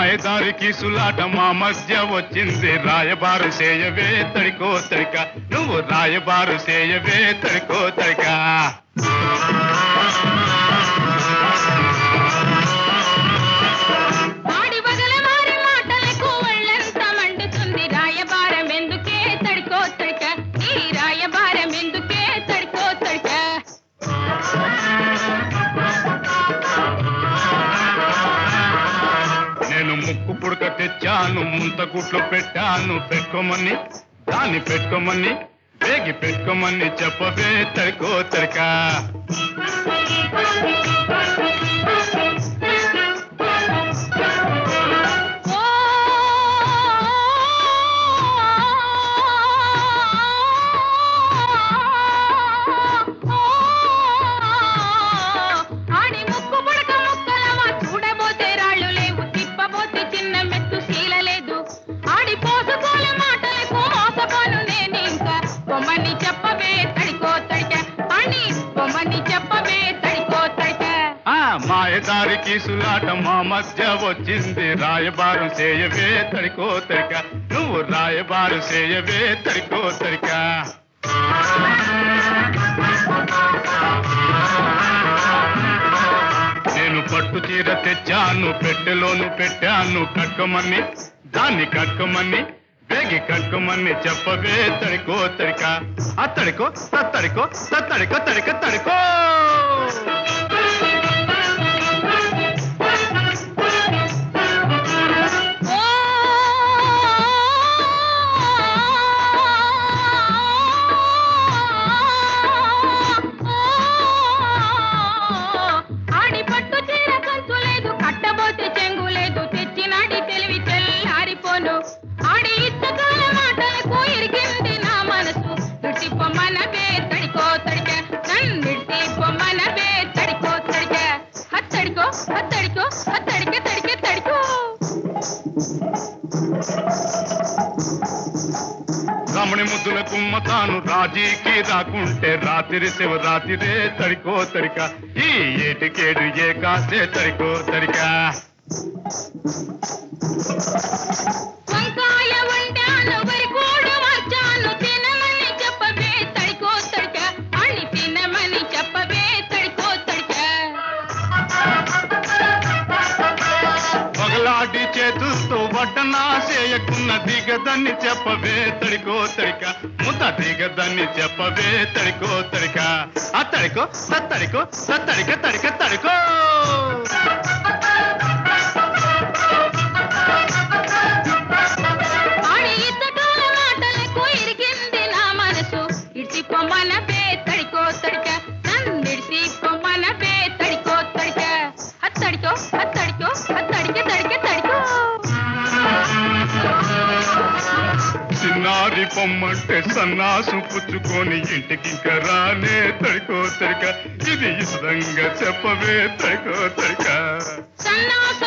మాయదారికి సులాట మా మధ్య వచ్చింది రాయబారు చేయవే తడికో తడిక నువ్వు రాయబారు చేయవే తడికో తడిక ఆడి వగల వారి మాటలకు ఒళ్ళంత మండుతుంది రాయబారం ఎందుకే తడికో తడిక ఈ రాయబారం ఎందుకే తడికో తడిక నేను ముక్కు పుడక తెచ్చాను ముంత గుట్లు పెట్టాను పెట్టుకోమని దాన్ని పెట్టుకోమని వేగి పెట్టుకోమని చెప్పవే తడికో తడిక ఓ ఆడి ముక్కు పుడక ముక్కలవా చూడబోతే రాళ్ళు లేవు తిప్పబోతే చిన్న మెత్తు శీల లేదు ఆడి పోసుకోలే మాటలకు మోసపోను నేను ఇంకా బొమ్మని చెప్పవే తడికో తడిక అని బొమ్మని చెప్పవే తడికో తడిక ఆ మాయదారికి సులాట మా మధ్య వచ్చింది రాయబారు చేయవే తడికో తడిక నువ్వు రాయబారు చేయవే తడికో తడిక నేను పట్టు చీర తెచ్చాను పెట్టెలోను పెట్టాను కట్టుకోమని దాన్ని కట్టుకోమని వేగి కట్టుకోమని చెప్పవే తడికో తడిక ఆ తడికో తడికో తడికో తడిక తడికో ఓ ఆడి పట్టు చీర కంచు లేదు కట్టబోతే చెంగు లేదు తెచ్చినాడి తెలివి తెల్లారిపోను ఆడి ఇచ్చకాల మాటలకు ఇరిగింది నా మనసు విడిచి పొమ్మన బే తడికో తడిక నన్ను విడిచి పొమ్మన బే తడికో తడిక హత్తడికో హత్తడికో హత్తడిక తడిక తడికో రమణి ముద్దుల కుమ్మ తాను రాజీకి రాకుంటే రాత్రి శివరాత్రిరే తడికో తడిక ఈ ఏటికేడు ఏ కాసే తడికో తడిక వంకాయ వండాను వరికోడు మార్చాను తినమని చెప్పవే తడికో తడిక అని తినమని చెప్పవే తడికో తడిక పగలాడి చేతులతో వడ్డనా చేయకున్న దిగదని చెప్పవే తడికో తడిక ముద్ద దిగదని చెప్పవే తడికో తడిక ఆ తడికో తడికో తడిక తడిక తడికో ఆడి ఇద్దటోల మాటలకు ఇరిగింది నా మనసు ఇడిసి పొమ్మన బే తడికో తడిక నన్ను ఇడిసి పొమ్మన బే తడికో తడిక హత్తడికో హత్తడికో హత్తడిక తడిక తడికో చిన్నారి పొమ్మంటే సన్నాసు పుచ్చుకొని ఇంటికి ఇంకా రానే తడికో తడిక ఇది ఇష్టంగా చెప్పవే తడికో తడిక సన్నాస